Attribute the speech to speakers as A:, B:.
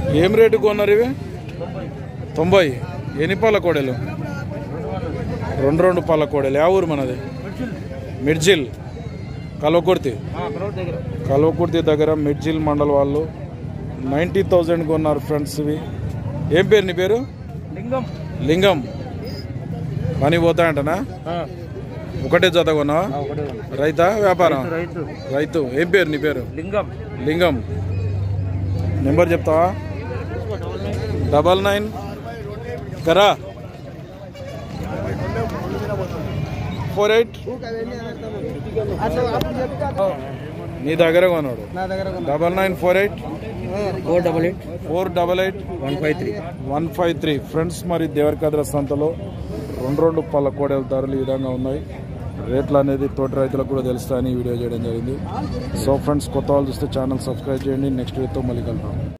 A: ఏం రేటు కొన్నారు ఇవి తొంభై ఎన్ని పాల కోడలు రెండు రెండు పాల కోడలు యా ఊరు మనది మిర్జిల్ కల్వకుర్తి కల్వకుర్తి దగ్గర మిర్జిల్ మండల్ వాళ్ళు నైంటీ థౌజండ్ కొన్నారు ఫ్రెండ్స్ ఇవి ఏం పేరు నీ పేరు
B: లింగం
A: లింగం పని పోతాయంటనా ఒకటే జత కొన్నావా
B: ఒకటే
A: రైతా వ్యాపారం
B: రైతు
A: రైతు ఏం పేరు నీ పేరు
B: లింగం
A: లింగం నెంబర్ చెప్తావా డబల్ నైన్ కరా ఫోర్ ఎయిట్ నీ దగ్గర కొన్నాడు
B: నా దగ్గర
A: double nine four eight
B: four double eight
A: four double eight
B: one five three
A: one five three friends మరి దేవరకద్ర సంతలో రెండు రెండు పళ్ళ కోడెల ధరలు ఈ విధంగా ఉన్నాయి రేట్లు అనేది తోటి రైతులకు కూడా తెలుస్తాయని ఈ వీడియో చేయడం జరిగింది సో ఫ్రెండ్స్ కొత్త వాళ్ళు చూస్తే ఛానల్ సబ్స్క్రైబ్ చేయండి నెక్స్ట్ వీడియోతో మళ్ళీ కలుద్దాం